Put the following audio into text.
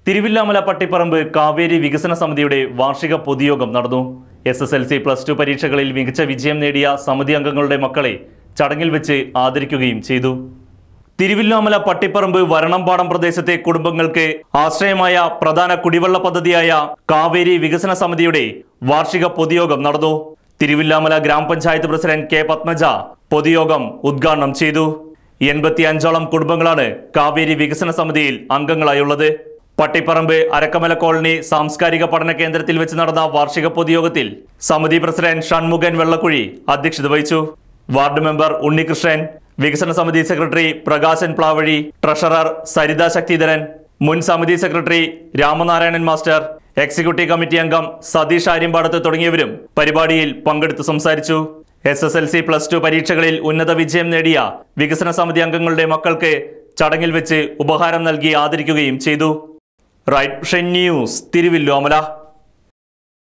തിരുവില്ലാമല പട്ടിപ്പറമ്പ് കാവേരി വികസന സമിതിയുടെ വാർഷിക പൊതുയോഗം നടന്നു S S L C plus two പരീക്ഷകളിൽ മികച്ച വിജയം നേടിയ സമിതി അംഗങ്ങളുടെ മക്കളെ ചടങ്ങിൽ വെച്ച് ആദരിക്കുകയും ചെയ്തു തിരുവില്ലാമല പട്ടിപ്പറമ്പ് വരണംപാടം പ്രദേശത്തെ കുടുംബങ്ങൾക്ക് ആശ്രയമായ പ്രധാന കുടിവെള്ള പദ്ധതിയായ കാവേരി വികസന സമിതിയുടെ വാർഷിക പൊതുയോഗം നടന്നു തിരുവില്ലാമല ഗ്രാമപഞ്ചായത്ത് പ്രസിഡന്റ് കെ പത്മജ പൊതുയോഗം ഉദ്ഘാടനം ചെയ്തു എൺപത്തി അഞ്ചോളം കുടുംബങ്ങളാണ് കാവേരി വികസന സമിതിയിൽ അംഗങ്ങളായുള്ളത് പട്ടിപ്പറമ്പ് അരക്കമല കോളനി സാംസ്കാരിക പഠന കേന്ദ്രത്തിൽ വെച്ച് നടന്ന വാർഷിക പൊതുയോഗത്തിൽ സമിതി പ്രസിഡന്റ് ഷൺമുഖൻ വെള്ളക്കുഴി അധ്യക്ഷത വഹിച്ചു വാർഡ് മെമ്പർ ഉണ്ണികൃഷ്ണൻ വികസന സമിതി സെക്രട്ടറി പ്രകാശൻ പ്ലാവഴി ട്രഷറർ സരിത ശക്തിധരൻ മുൻ സമിതി secretary Ramanarayanan master executive committee അംഗം സതീഷ് ആര്യമ്പാടത്ത് തുടങ്ങിയവരും പരിപാടിയിൽ പങ്കെടുത്ത് സംസാരിച്ചു S S L C plus two പരീക്ഷകളിൽ ഉന്നത വിജയം നേടിയ വികസന സമിതി അംഗങ്ങളുടെ മക്കൾക്ക് ചടങ്ങിൽ വെച്ച് ഉപഹാരം നൽകി ആദരിക്കുകയും ചെയ്തു റൈറ്റ് ന്യൂസ് തിരുവില്ലോമല